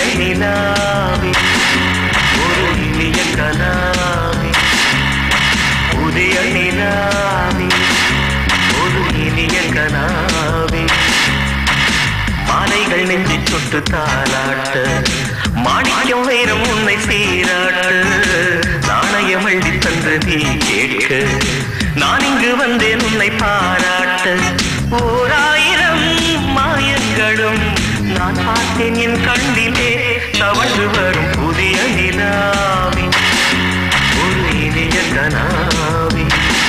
நிலாவே ஒரு இனிய கனாவே புதிய நிலாவே ஒரு இனிய கனாவே மாலைகள் நெஞ்சு சொட்டு தாளாட்ட மாணிக்கம் வைரம் உன்னை சீராட்ட நாணயம் எழுதி தந்து நீ கேட்க நான் இங்கு வந்தேன் உன்னை பாராட்ட ஓராயிரம் மாயங்களும் நான் பார்த்தேன் என் கண்ணிலே தவழ்ந்து வரும் புதிய நிலாவி ஒரு இனிய கனாவி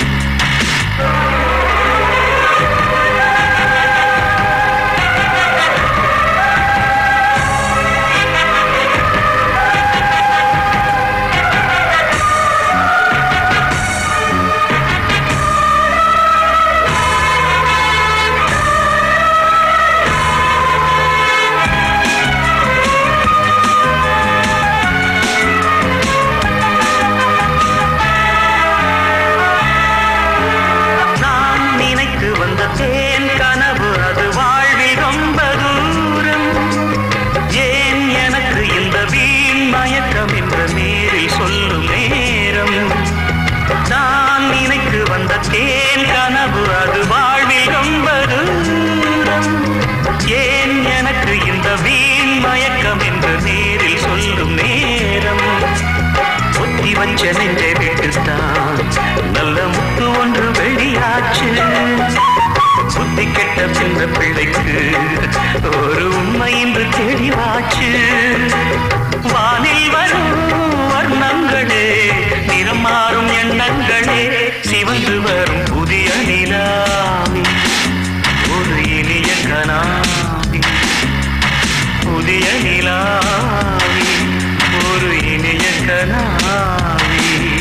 நான் நினைத்து வந்த தேன் கனவு அது வாழ்வில் ரொம்ப தூரம் ஏன் எனக்கு இந்த வீண் மயக்கம் என்ற நேரில் சொல்லும் நேரம் நான் நினைத்து வந்த தேன் கனவு அது வாழ்வில் ரொம்ப தூரம் ஏன் எனக்கு இந்த வீண் மயக்கம் என்று நேரில் சொல்லும் நேரம் ஒத்தி வச்ச நெஞ்சை விட்டுத்தான் நல்ல முத்து ஒன்று வெளியாச்சு புத்தி கெட்ட சின்ன பிள்ளைக்கு ஒரு உண்மை இன்று தெளிவாச்சு வானில் வரும் வர்ணங்களே நிறம் மாறும் எண்ணங்களே சிவந்து வரும் புதிய நிலாவி ஒரு இனிய கனாவி புதிய நிலாவி ஒரு இனிய கனாவி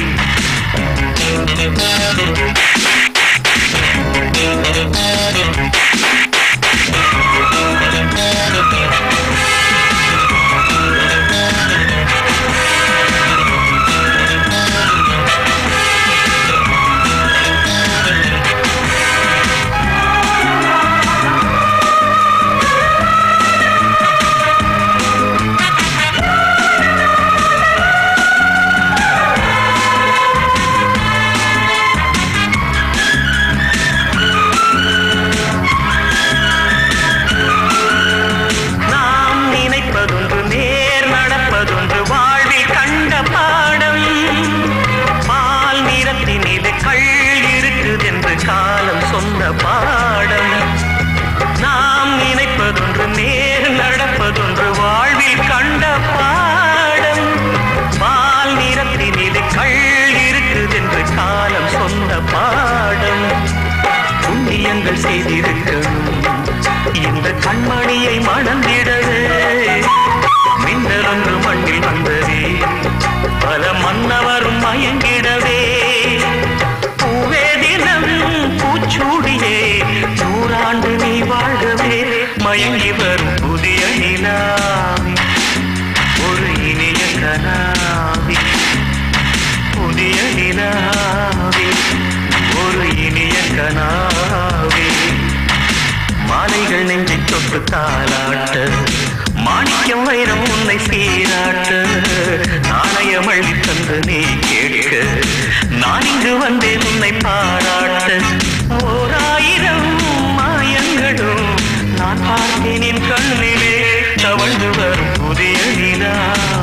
நாம் நினைப்பதொன்று நேர் நடப்பதொன்று வாழ்வில் கண்ட பாடம் பால் நிறத்தினிலே கள் இருக்குதென்று காலம் சொன்ன பாடம் நாம் நினைப்பதொன்று நேர் நடப்பதொன்று வாழ்வில் கண்ட பாடம் பால் நிறத்தினிலே கள் இருக்குதென்று காலம் சொன்ன பாடம் புண்ணியங்கள் செய்திருக்கணும் இந்த கண்மணியை மணந்திடவே மின்னல் ஒன்று மண்ணில் வந்ததே பல மன்னவரும் மயங்கிடவே பூவே தினம் பூச்சூடியே நூறாண்டு நீ வாழ்கவே மயங்கி வரும் புதிய நிலாவி ஒரு இனிய கனாவி புதிய நிலாவி ஒரு இனிய கனாவி மாலைகள் நெஞ்சை தொட்டு தாளாட்ட மாணிக்கம் வைரம் உன்னை சீராட்ட நாணயம் அள்ளி தந்து நீ கேட்க நான் இங்கு வந்தேன் உன்னை பாராட்ட ஓராயிரம் மாயங்களும் நான் பார்த்தேன் என் கண்ணிலே தவழ்ந்து வரும் புதிய நிலா